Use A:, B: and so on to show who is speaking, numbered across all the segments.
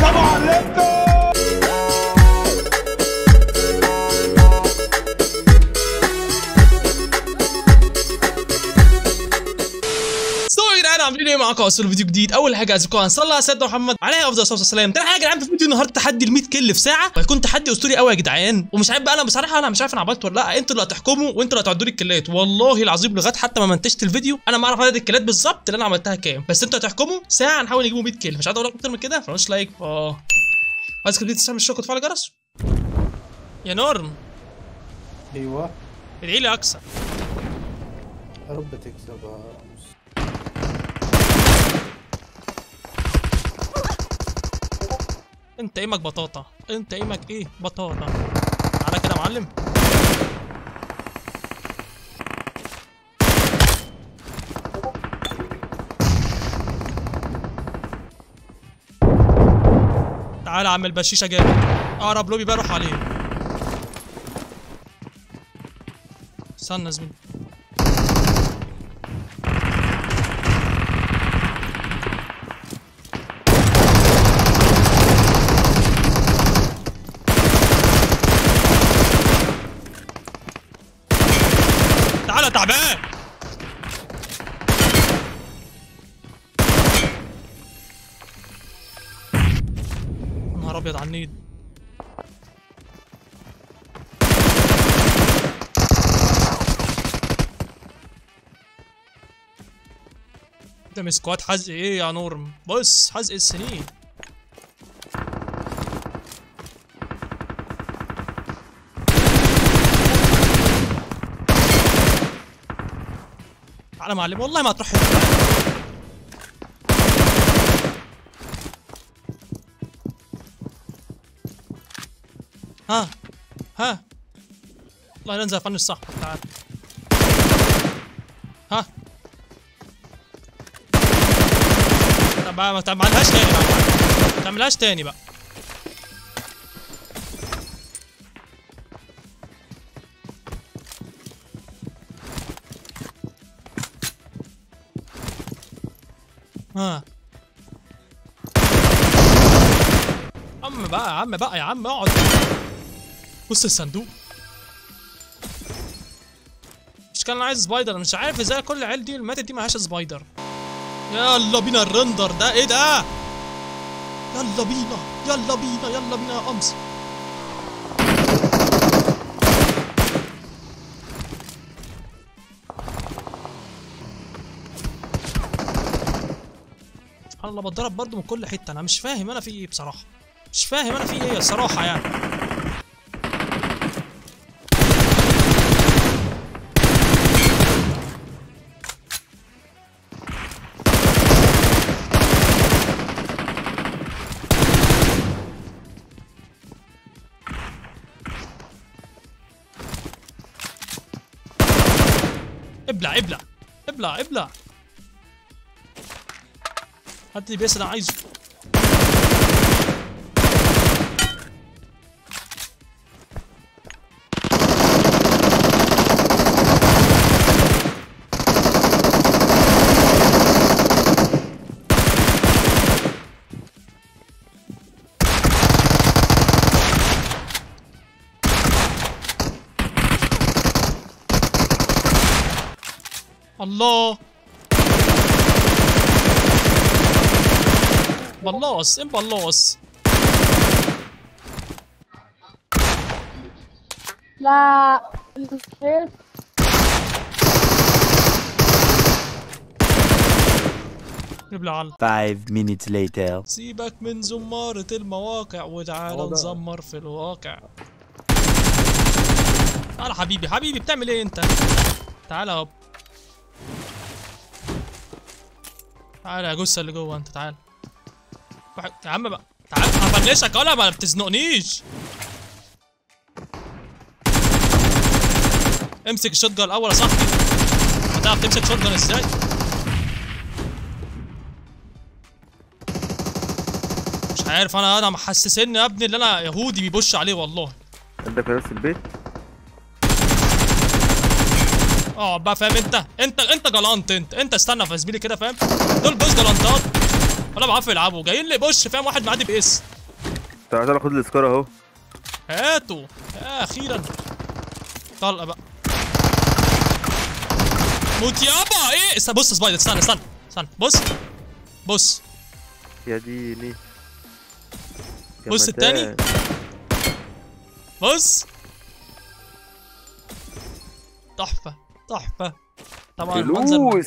A: سلام عليكم
B: سو يا جدعان عاملين ايه معاكم اصل فيديو جديد اول حاجه عايزكم هنصلي على سيدنا محمد عليه افضل الصلاه والسلام تاني حاجه يا جدعان في فيديو النهارده تحدي ال 100 كل في ساعه وهيكون تحدي اسطوري قوي يا جدعان ومش عارف بقى انا بصراحه انا مش عارف انا عملت ولا لا انتوا اللي هتحكموا وانتوا اللي هتعدوا لي الكلات والله العظيم لغايه حتى ما منتجت الفيديو انا ما اعرف عدد الكلات بالظبط اللي انا عملتها كام بس انتوا هتحكموا ساعه نحاول نجيبوا 100 كل مش عايز اقول لكم اكتر من كده فمش لايك اه عايز كده تستعمل الشوك وتفعل الجرس يا نورم
C: ايوه
B: ادعي لي اكسب
C: يا رب تكسبها
B: انت ايمك بطاطا انت ايمك ايه بطاطا تعالى كده يا معلم تعالى يا عم البشيشه جامد اقرب لوبي بقى روح عليه استنى يا زميلي تعالى تعبان يا نهار ابيض على النيد ده من سكواد حزق ايه يا نورم بص حزق السنين تعالى يا معلم والله ما تروح حته ها ها والله ننزل فن الصح تعال ها طب ما تعملهاش تاني بقى ما تعملهاش تاني بقى ها عم بقى يا عم بقى يا عم اقعد بص الصندوق مش كان عايز سبايدر أنا مش عارف ازاي كل العيال دي اللي ماتت دي معهاش سبايدر يلا بينا الرندر ده ايه ده يلا بينا يلا بينا يلا بينا يا قمص سبحان الله بتضرب برضه من كل حته انا مش فاهم انا في ايه بصراحه مش فاهم انا في ايه الصراحه يعني ابلع ابلع ابلع ابلع هات لي بيس انا عايزه الله بلاص ام بلاص
D: لا مستحيل
B: ابلع على
E: Five minutes later.
B: سيبك من زمارة المواقع وتعالى
C: هو ده.
B: نزمر في الواقع تعالى حبيبي حبيبي بتعمل ايه انت تعالى يا تعالى يا جثة اللي جوه انت تعالى واحد- يا عم بقى تعالى هفنشك ولا ما بتزنقنيش امسك الشوت جان الاول يا صاحبي هتعرف تمسك شوت جان ازاي مش عارف انا انا محسسني يا ابني ان انا يهودي بيبش عليه والله
F: انت في نفس البيت
B: اه بقى فاهم انت انت انت جلانت انت انت استنى يا زميلي كده فاهم دول بوز جلانتات ولا بعرف يلعبوا جايين لي بوش فاهم واحد معدي باس
A: تعال تعال خد السكار اهو
B: هاتوا يا اخيرا طلقه بقى موت يابا ايه است- بص يا سبايدر استنى استنى استنى بص بص
A: يا ديني
B: بص التاني.
A: جمدان.
B: بص تحفه تحفه طبعا المنظر
A: فلوس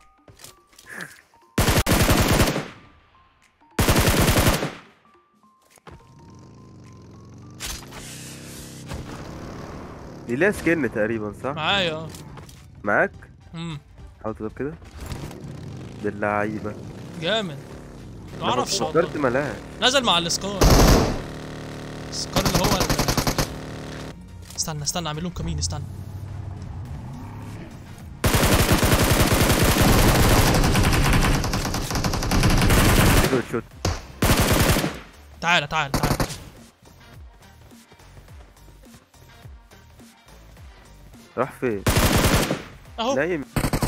A: دي ليها سكن تقريبا صح؟
B: معايا اه
A: معاك؟
B: امم
A: حاول تجيب كده باللعيبة
B: جامد ما
A: أنا
B: اعرفش
A: فكرت
B: والله
A: ملاش
B: نزل مع السكار السكار اللي هو ال... استنى استنى اعمل لهم كمين استنى
A: جود شوت
B: تعالى تعالى تعالى
A: راح فين؟
B: اهو
A: نايم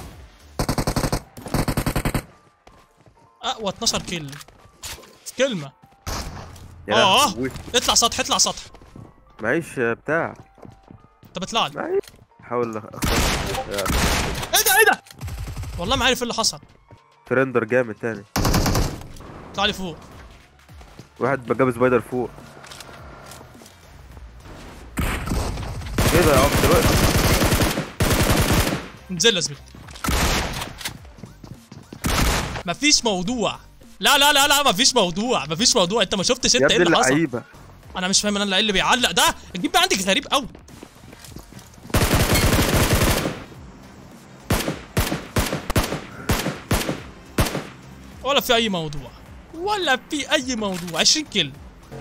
B: اقوى 12 كيل في كلمه
A: يا
B: آه.
A: لهوي.
B: اطلع سطح اطلع سطح
A: معيش بتاع
B: طب اطلع لي
A: معيش حاول اخلص يا
B: ايه ده ايه ده والله ما عارف ايه اللي حصل
A: ترندر جامد تاني
B: اطلع لي فوق
A: واحد جاب سبايدر فوق ايه ده يا عم دلوقتي
B: انزل يا زميلي مفيش موضوع لا لا لا لا مفيش موضوع مفيش موضوع انت ما شفتش
A: يا
B: انت ايه
A: ابن
B: اللي حصل
A: اللعيبه
B: انا مش فاهم انا ايه اللي بيعلق ده الجيب بقى عندك غريب قوي ولا في اي موضوع ولا في اي موضوع 20 كيل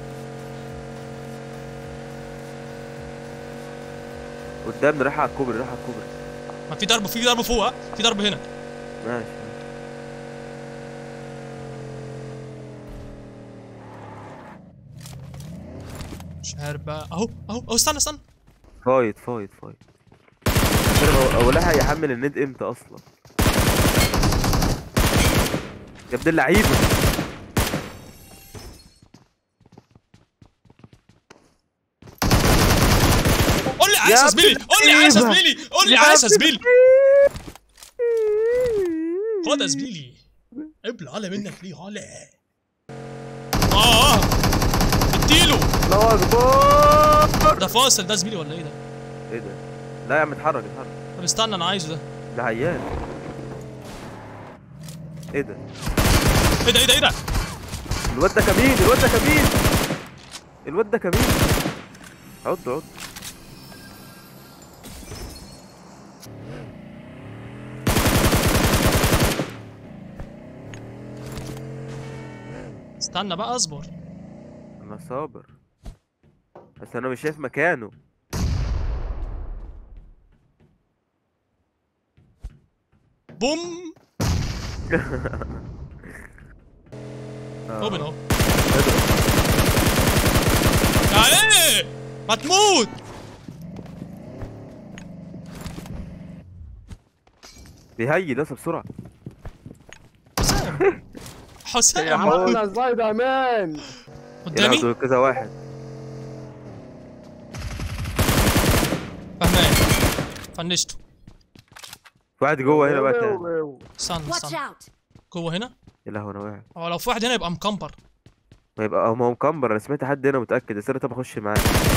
A: قدامنا راح على الكوبري راح على الكوبري
B: ما في ضرب في ضرب فوق ها؟ في ضرب هنا
A: ماشي
B: مش عارف بقى اهو اهو اهو استنى استنى
A: فايت فايت فايت هو- هو لها هيحمل الند امتى اصلا يا ابن اللعيبه
B: قول لي عايز يا
A: يا
B: زميلي
A: ابن
B: قول لي عايز يا
A: اللعيبة.
B: زميلي قول لي
A: يا
B: عايز يا
A: ابن
B: زميلي خد يا زميلي ابلع على منك ليه هلا اه اديله
A: الله اكبر
B: ده فاصل ده زميلي ولا ايه ده
A: ايه ده لا يا عم اتحرك اتحرك
B: طب استنى انا عايزه ده
A: ده عيان ايه ده
B: ايه ده ايه ده ايه ده
A: الواد ده كمين الواد ده كمين الواد ده كمين عد عد
B: استنى بقى اصبر
A: انا صابر بس انا مش شايف مكانه
B: بوم
A: آه.
B: اوبن اهو
A: إيه ده؟
B: تعالى هتموت
A: بيهيل لسه بسرعه
B: حسام حسام
C: انا سبايدر مان
B: قدامي
A: يلعبوا كذا واحد
B: فهمان فنشته
A: في واحد جوه هنا بقى تاني
B: استنى
F: Watch
B: استنى
F: out!
B: جوه هنا
A: يا لهوي انا واقع
B: هو لو في واحد هنا يبقى مكمبر
A: ما يبقى هو ما هو مكمبر انا سمعت حد هنا متاكد بس انا طب اخش معاه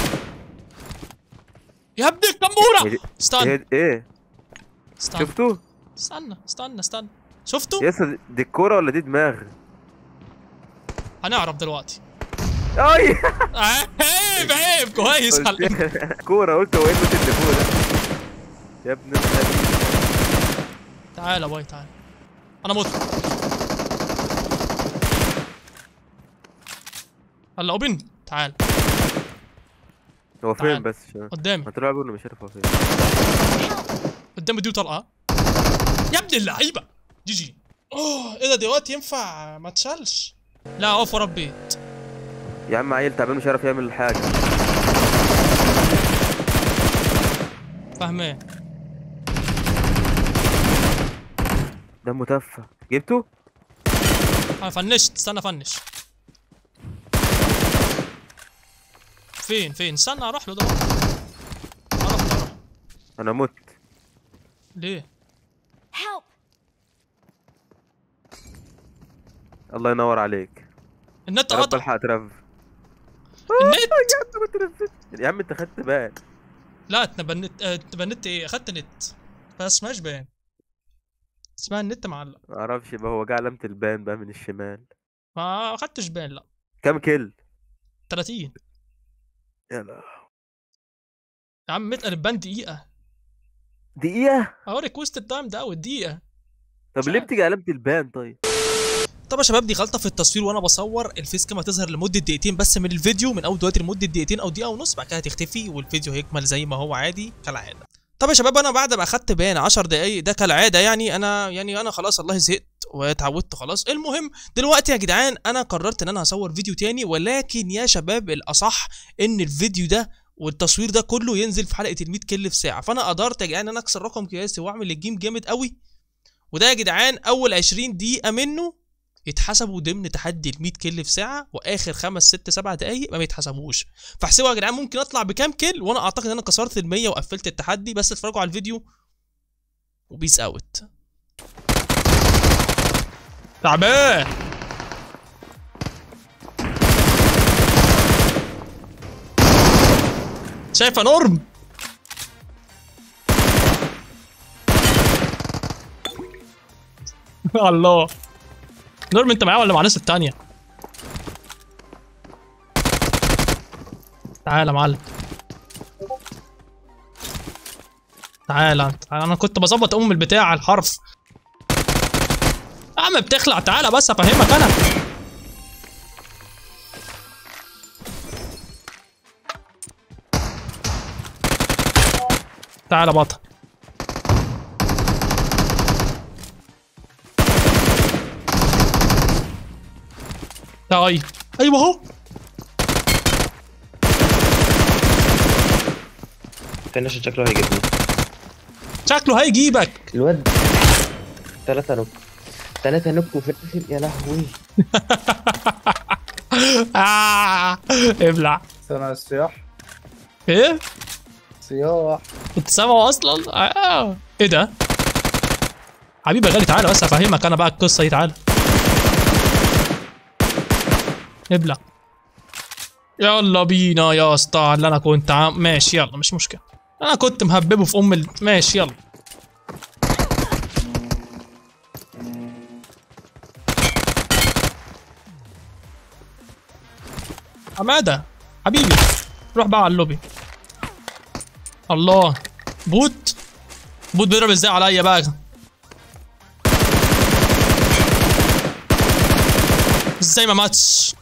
B: يا ابني
A: هي
B: الكمبوره
A: دي-
B: استنى
A: ايه ايه
B: استنى
A: شفتوا
B: استنى استنى استنى شفتوا
A: يا اسطى دي الكوره ولا دي دماغ
B: هنعرف دلوقتي
A: اي
B: عيب عيب كويس
A: قلت
B: على
A: كوره قلت هو ايه اللي فوق ده يا ابن الخليل
B: تعال يا باي تعال انا مت هلا اوبن تعال
A: هو
B: تعال.
A: فين بس شباب
B: قدامي
A: ما طلع بيقول مش عارف هو فين
B: قدامي دي طلقه يا ابن اللعيبه جي جي اوه ايه ده دلوقتي ينفع ما تشالش لا اقف ورا البيت
A: يا عم عيل تعبان مش عارف يعمل حاجه
B: فاهمان
A: ده متفه جبته
B: انا فنشت استنى فنش فين فين استنى اروح له ده اروح له أروح.
A: انا مت
B: ليه
F: Help!
A: الله ينور عليك
B: النت
A: يا رب
B: قطع
A: الحق ترف
B: النت
A: يا عم ما ترفدش. يا عم انت خدت بان
B: لا تبنت آه، تبنت ايه اخدت نت بس ماش بان اسمها النت معلق
A: ما اعرفش بقى هو جه علامة البان بقى من الشمال
B: ما اخدتش بان لا
A: كام كيل
B: 30
A: يلا
B: يا عم متقل البان دقيقة
A: دقيقة
B: اهو ريكوست التايم ده اول دقيقة
A: طب ليه بتيجي علامة البان طيب
B: طب يا شباب دي غلطه في التصوير وانا بصور الفيس كام هتظهر لمده دقيقتين بس من الفيديو من اول دلوقتي لمده دقيقتين او دقيقه ونص بعد كده هتختفي والفيديو هيكمل زي ما هو عادي كالعاده طب يا شباب انا بعد ما اخدت بان 10 دقايق ده كالعاده يعني انا يعني انا خلاص الله زهقت واتعودت خلاص المهم دلوقتي يا جدعان انا قررت ان انا هصور فيديو تاني ولكن يا شباب الاصح ان الفيديو ده والتصوير ده كله ينزل في حلقه ال 100 كل في ساعه فانا قدرت يا جدعان ان انا اكسر رقم قياسي واعمل الجيم جامد قوي وده يا جدعان اول 20 دقيقه منه يتحسبوا ضمن تحدي ال 100 كيل في ساعه واخر خمس ست سبع دقايق ما بيتحسبوش فاحسبوا يا جدعان ممكن اطلع بكام كيل وانا اعتقد ان انا كسرت ال 100 وقفلت التحدي بس اتفرجوا على الفيديو وبيس اوت تعبان شايفه نورم الله نورم انت معايا ولا مع الناس التانية؟ تعالى يا معلم تعالى تعالى انا كنت بظبط ام البتاع على الحرف يا عم بتخلع تعالى بس افهمك انا تعالى بطل طيب ايوه اهو
G: فينش شكله هيجيبني
B: شكله هيجيبك
G: الواد ثلاثة نوك ثلاثة نوك وفي الآخر يا لهوي
B: آه. ابلع
C: سنة السياح
B: ايه
C: سياح
B: كنت سامعه اصلا آه. ايه ده حبيبي يا غالي تعالى بس افهمك انا بقى القصه دي تعالى ابلع يلا بينا يا اسطى اللي انا كنت عم... ماشي يلا مش مشكله انا كنت مهببه في ام ال... ماشي يلا حماده حبيبي روح بقى على اللوبي الله بوت بوت بيضرب ازاي عليا بقى ازاي ما ماتش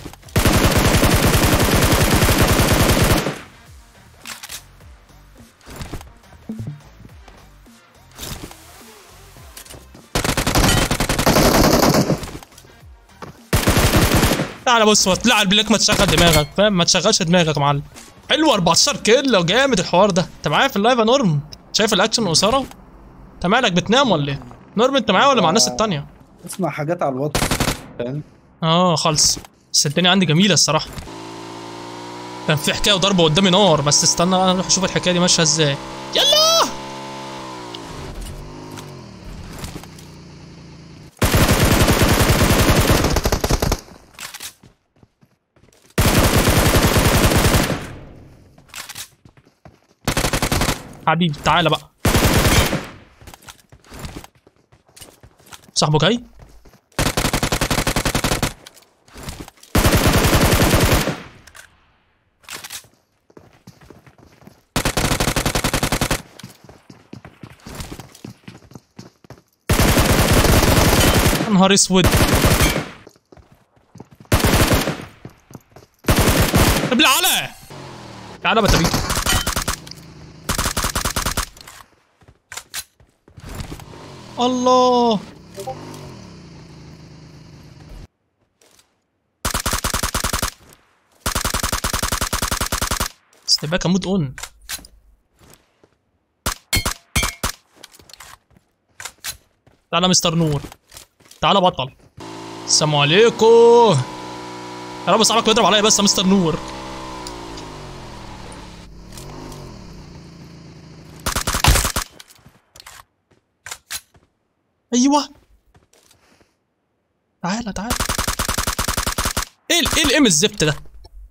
B: تعالى بص تلعب بالك ما تشغل دماغك فاهم ما تشغلش دماغك يا معلم حلو 14 كيلو جامد الحوار ده انت معايا في اللايف يا نورم شايف الاكشن قصيره انت مالك بتنام ولا ايه نورم انت معايا ولا مع الناس التانية
C: اسمع حاجات على الواتس فاهم
B: اه خلص بس الدنيا عندي جميله الصراحه كان في حكايه وضرب قدامي نار بس استنى انا اروح اشوف الحكايه دي ماشيه ازاي يلا حبيبي تعالى بقى صاحبه جاي يا نهار اسود ابلع على تعالى بتبيك الله استباك مود اون تعالى مستر نور تعالى بطل السلام عليكم يا رب صاحبك بيضرب عليا بس يا مستر نور ايوه تعالى تعالى ايه ال- ايه الام الزفت ده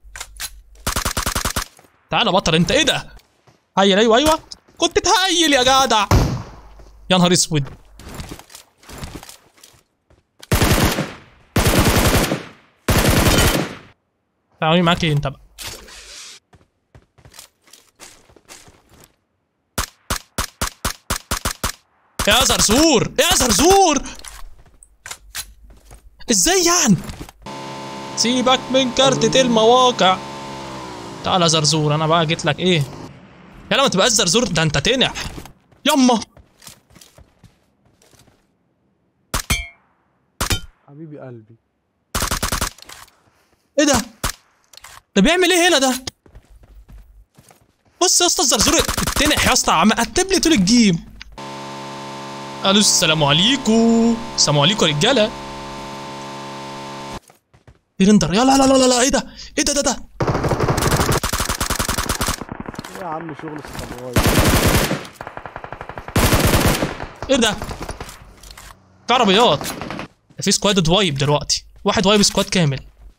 B: تعالى بطل انت ايه ده هيل ايوه ايوه كنت تهيل يا جدع يا نهار اسود تعالي معاك ايه انت بقى يا زرزور يا زرزور ازاي يعني سيبك من كارتة المواقع تعال يا زرزور انا بقى جيت لك ايه يلا ما تبقاش زرزور ده انت تنح يما
A: حبيبي قلبي
B: ايه ده ده بيعمل ايه هنا ده بص يا اسطى الزرزور اتنح يا اسطى عم قتب لي طول الجيم الو السلام عليكم السلام عليكم يا رجاله بيرندر يا لا لا لا لا لا ايه ده ايه ده ده ده
A: ايه يا عم شغل الصبايا
B: ايه ده في عربيات ده في سكواد وايب دلوقتي واحد وايب سكواد كامل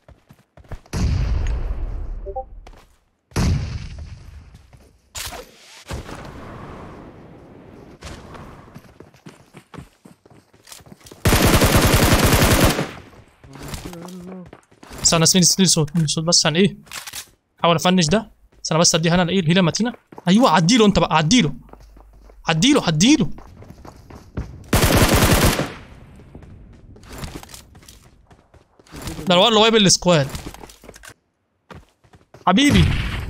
B: استنى اسمي اسمي صوت اسمي صوت بس عن ايه حاول افنش ده استنى بس اديها انا ايه الهيله متينه ايوه عديله انت بقى عديله عديله عديله ده الواد اللي وايب السكواد حبيبي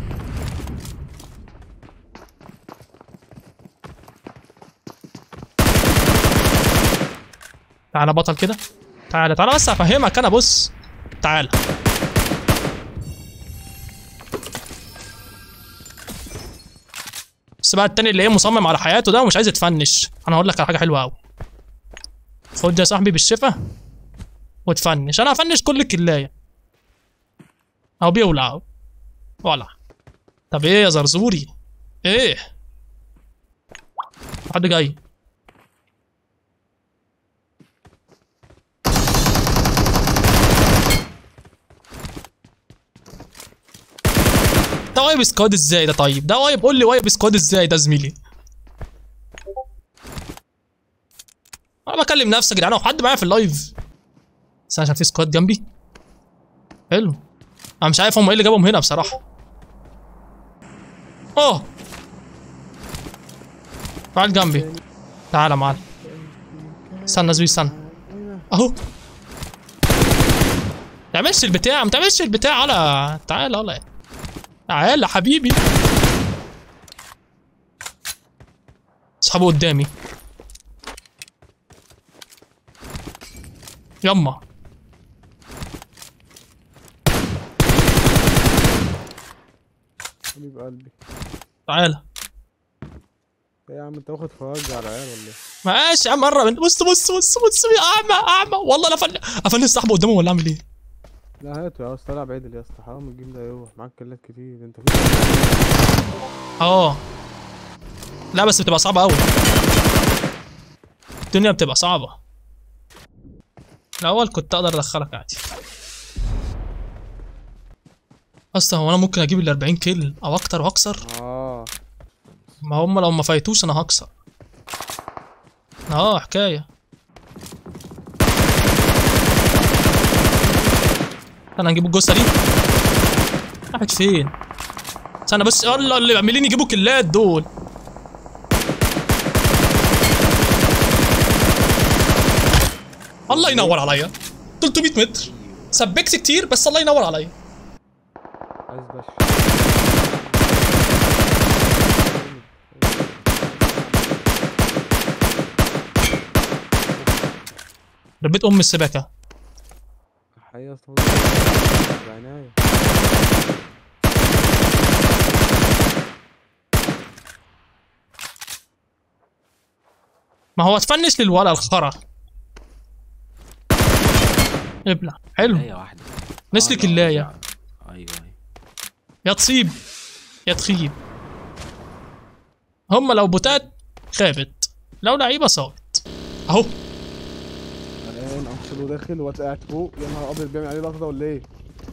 B: تعالى بطل كده تعالى تعالى بس افهمك انا بص تعالى بس بقى التاني اللي ايه مصمم على حياته ده ومش عايز يتفنش انا هقول لك على حاجه حلوه قوي خد يا صاحبي بالشفا وتفنش انا هفنش كل الكلايه اهو بيولع اهو ولع طب ايه يا زرزوري ايه حد جاي ده وايب سكواد ازاي ده طيب ده وايب قول لي وايب سكواد ازاي ده زميلي انا بكلم نفسي يا جدعان هو حد معايا في اللايف بس عشان في سكواد جنبي حلو انا مش عارف هم ايه اللي جابهم هنا بصراحه اه تعال جنبي تعال يا معلم استنى زوي استنى اهو ما تعملش البتاع ما تعملش البتاع على تعال يلا تعال يا حبيبي اصحابه قدامي يما
A: حبيب قلبي
B: تعالى
A: ايه يا عم انت واخد فرج على العيال ولا ايه؟
B: ماشي يا عم قرب انت بص بص بص بص يا اعمى اعمى والله لا افل افلس صاحبه قدامه ولا اعمل ايه
A: لا هاته يا اسطى العب عدل يا اسطى حرام الجيم ده يروح معاك كلات كتير انت في
B: اه لا بس بتبقى صعبه قوي الدنيا بتبقى صعبه الاول كنت اقدر ادخلك عادي اصلا هو انا ممكن اجيب ال 40 كيل او اكتر واكسر
A: اه
B: ما هم لو ما فايتوش انا هكسر اه حكايه انا هنجيب الجثه دي راحت فين استنى بس الله اللي عاملين يجيبوا كلات دول الله ينور عليا 300 متر سبكت كتير بس الله ينور عليا
A: عايز بش
B: ربيت ام السباكه
A: حقيقة يا اسطى بعناية
B: ما هو اتفنش للولا الخرا ابلع حلو
F: كلاية واحدة
B: نسلك
F: آه، لا،
B: اللاية
F: ايوه ايوه
B: يا تصيب يا تخيب هم لو بوتات خابت لو لعيبه صابت اهو
A: الان انشلو داخل واد قاعد فوق يا نهار ابيض بيعمل عليه لقطه ولا ايه؟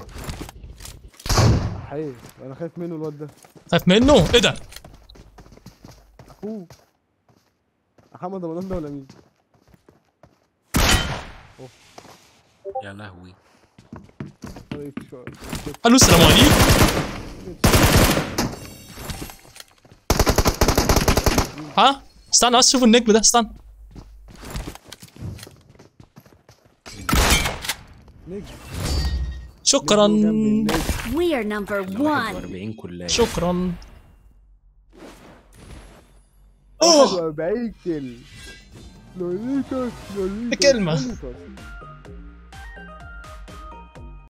A: حي انا خايف منه الواد ده
B: خايف منه ايه ده
A: اخوه محمد رمضان ده ولا مين؟
F: يا لهوي
A: طيب شويه
B: الو السلام عليكم ها استنى بس شوف النجم ده استنى
A: نجم
B: شكرا
A: نجم جنب النجم.
H: We are number one.
F: 41 كلاية
B: شكرا اوه
A: 41 كيلو لوليكوس لوليكوس
B: كلمة.
A: لوليكوس.